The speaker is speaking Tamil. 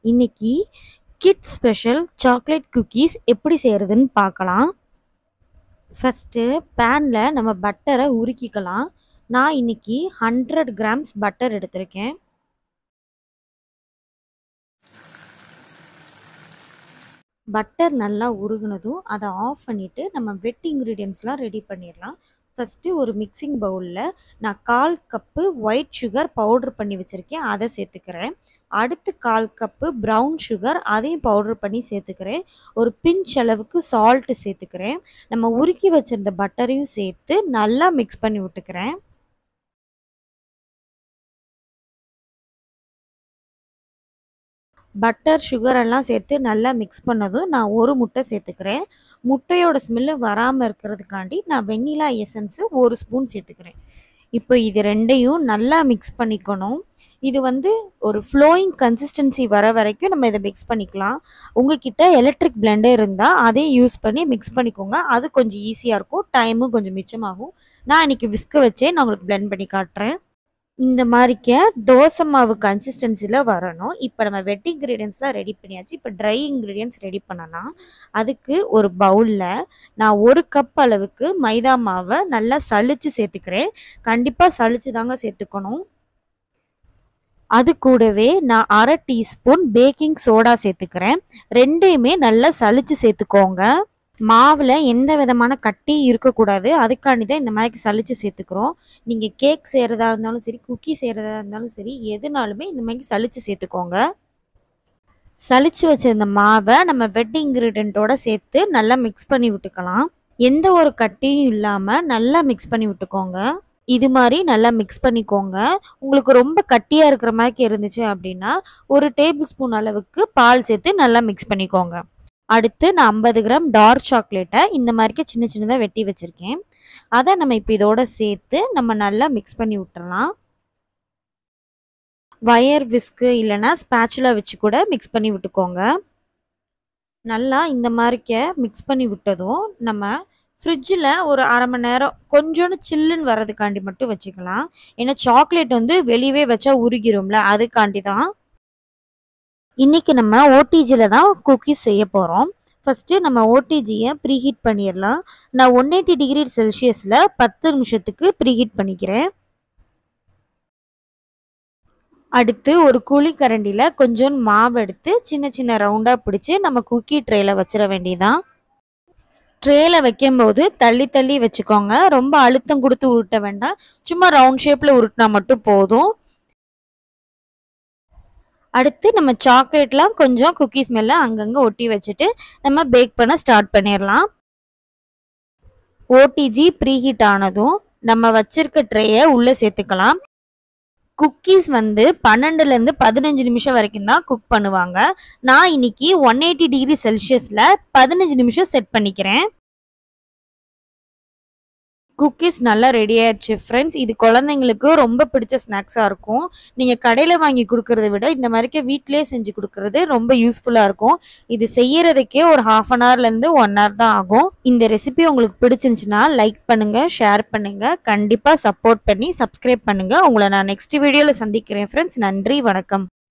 இன்னைக்கு கிட்ஸ் ஸ்பெஷல் சாக்லேட் குக்கீஸ் எப்படி செய்கிறதுன்னு பார்க்கலாம் ஃபஸ்ட்டு பேனில் நம்ம பட்டரை உருக்கிக்கலாம் நான் இன்னைக்கு ஹண்ட்ரட் கிராம்ஸ் பட்டர் எடுத்திருக்கேன் பட்டர் நல்லா உருகுனதும் அதை ஆஃப் பண்ணிவிட்டு நம்ம வெட் இன்க்ரீடியன்ஸ்லாம் ரெடி பண்ணிடலாம் ஃபஸ்ட்டு ஒரு மிக்சிங் பவுலில் நான் கால் கப்பு ஒயிட் சுகர் பவுட்ரு பண்ணி வச்சுருக்கேன் அதை சேர்த்துக்கிறேன் அடுத்து கால் கப்பு ப்ரௌன் சுகர் அதையும் பவுட்ரு பண்ணி சேர்த்துக்கிறேன் ஒரு பிஞ்ச் அளவுக்கு சால்ட்டு சேர்த்துக்கிறேன் நம்ம உருக்கி வச்சுருந்த பட்டரையும் சேர்த்து நல்லா மிக்ஸ் பண்ணி விட்டுக்கிறேன் பட்டர் சுகர் எல்லாம் சேர்த்து நல்லா மிக்ஸ் பண்ணதும் நான் ஒரு முட்டை சேர்த்துக்கிறேன் முட்டையோட ஸ்மெல்லு வராமல் இருக்கிறதுக்காண்டி நான் வெண்ணிலா எசன்ஸு ஒரு ஸ்பூன் சேர்த்துக்கிறேன் இப்போ இது ரெண்டையும் நல்லா மிக்ஸ் பண்ணிக்கணும் இது வந்து ஒரு ஃப்ளோயிங் கன்சிஸ்டன்சி வர வரைக்கும் நம்ம இதை மிக்ஸ் பண்ணிக்கலாம் உங்ககிட்ட எலக்ட்ரிக் பிளெண்டர் இருந்தால் அதையும் யூஸ் பண்ணி மிக்ஸ் பண்ணிக்கோங்க அது கொஞ்சம் ஈஸியாக இருக்கும் டைமும் கொஞ்சம் மிச்சமாகும் நான் இன்றைக்கி விஸ்க வச்சே நான் உங்களுக்கு பிளெண்ட் பண்ணி காட்டுறேன் இந்த மாதிரிக்க தோசை மாவு கன்சிஸ்டன்சியில் வரணும் இப்போ நம்ம வெட் இன்க்ரீடியன்ஸ்லாம் ரெடி பண்ணியாச்சு இப்போ ட்ரை இன்க்ரீடியன்ஸ் ரெடி பண்ணலாம் அதுக்கு ஒரு பவுலில் நான் ஒரு கப் அளவுக்கு மைதா மாவை நல்லா சளிச்சு சேர்த்துக்கிறேன் கண்டிப்பாக சளிச்சு தாங்க சேர்த்துக்கணும் அது கூடவே நான் அரை டீஸ்பூன் பேக்கிங் சோடா சேர்த்துக்கிறேன் ரெண்டையுமே நல்லா சளிச்சு சேர்த்துக்கோங்க மாவில் எந்த விதமான கட்டி இருக்கக்கூடாது அதுக்காண்டி தான் இந்த மாதிரி சளிச்சு சேர்த்துக்கிறோம் நீங்கள் கேக் செய்கிறதா இருந்தாலும் சரி குக்கி செய்கிறதா இருந்தாலும் சரி எதுனாலுமே இந்த மாதிரி சளிச்சு சேர்த்துக்கோங்க சளிச்சு வச்சிருந்த மாவை நம்ம வெட் இன்க்ரீடியண்ட்டோட சேர்த்து நல்லா மிக்ஸ் பண்ணி விட்டுக்கலாம் எந்த ஒரு கட்டியும் இல்லாமல் நல்லா மிக்ஸ் பண்ணி விட்டுக்கோங்க இது மாதிரி நல்லா மிக்ஸ் பண்ணிக்கோங்க உங்களுக்கு ரொம்ப கட்டியாக இருக்கிற மாதிரி இருந்துச்சு அப்படின்னா ஒரு டேபிள் ஸ்பூன் அளவுக்கு பால் சேர்த்து நல்லா மிக்ஸ் பண்ணிக்கோங்க அடுத்து நான் ஐம்பது கிராம் டார்க் சாக்லேட்டை இந்த மாதிரிக்கு சின்ன சின்னதாக வெட்டி வச்சுருக்கேன் அதை நம்ம இப்போ இதோட சேர்த்து நம்ம நல்லா மிக்ஸ் பண்ணி விட்டுறலாம் வயர் விஸ்க்கு இல்லைன்னா ஸ்பேச்சுலா வச்சு கூட மிக்ஸ் பண்ணி விட்டுக்கோங்க நல்லா இந்த மாதிரிக்க மிக்ஸ் பண்ணி விட்டதும் நம்ம ஃப்ரிட்ஜில் ஒரு அரை மணி நேரம் கொஞ்சோண்டு சில்லுன்னு வர்றதுக்காண்டி மட்டும் வச்சுக்கலாம் ஏன்னா சாக்லேட் வந்து வெளியவே வச்சா உருகிரும்ல அதுக்காண்டி தான் இன்றைக்கி நம்ம ஓடிஜியில் தான் குக்கீஸ் செய்ய போகிறோம் ஃபஸ்ட்டு நம்ம ஓடிஜியை ப்ரீஹீட் பண்ணிடலாம் நான் ஒன் எயிட்டி டிகிரி செல்சியஸில் பத்து நிமிஷத்துக்கு ப்ரீஹீட் பண்ணிக்கிறேன் அடுத்து ஒரு குழி கரண்டியில் கொஞ்சம் மாவு எடுத்து சின்ன சின்ன ரவுண்டாக பிடிச்சி நம்ம குக்கி ட்ரேயில் வச்சிட வேண்டியதான் ட்ரேயில் வைக்கும்போது தள்ளி தள்ளி வச்சுக்கோங்க ரொம்ப அழுத்தம் கொடுத்து உருட்ட வேண்டாம் சும்மா ரவுண்ட் ஷேப்பில் உருட்டினா மட்டும் போதும் அடுத்து நம்ம சாக்லேட்லாம் கொஞ்சம் குக்கீஸ் மேலே அங்கங்கே ஒட்டி வச்சுட்டு நம்ம பேக் பண்ண ஸ்டார்ட் பண்ணிடலாம் ஓடிஜி ப்ரீஹீட் ஆனதும் நம்ம வச்சிருக்க ட்ரேயை உள்ளே சேர்த்துக்கலாம் குக்கீஸ் வந்து பன்னெண்டுலேருந்து பதினஞ்சு நிமிஷம் வரைக்கும் தான் குக் பண்ணுவாங்க நான் இன்னைக்கு ஒன் எயிட்டி டிகிரி செல்சியஸில் பதினஞ்சு நிமிஷம் செட் பண்ணிக்கிறேன் குக்கீஸ் நல்லா ரெடி ஆயிடுச்சு ஃப்ரெண்ட்ஸ் இது குழந்தைங்களுக்கு ரொம்ப பிடிச்ச ஸ்நாக்ஸாக இருக்கும் நீங்கள் கடையில் வாங்கி கொடுக்கறத விட இந்த மாதிரிக்கு வீட்டிலே செஞ்சு கொடுக்கறது ரொம்ப யூஸ்ஃபுல்லாக இருக்கும் இது செய்யறதுக்கே ஒரு ஹாஃப் அன் ஹவர்லேருந்து ஒன் ஹவர் தான் ஆகும் இந்த ரெசிபி உங்களுக்கு பிடிச்சிருந்துச்சுன்னா லைக் பண்ணுங்கள் ஷேர் பண்ணுங்கள் கண்டிப்பாக சப்போர்ட் பண்ணி சப்ஸ்கிரைப் பண்ணுங்கள் உங்களை நான் நெக்ஸ்ட் வீடியோவில் சந்திக்கிறேன் ஃப்ரெண்ட்ஸ் நன்றி வணக்கம்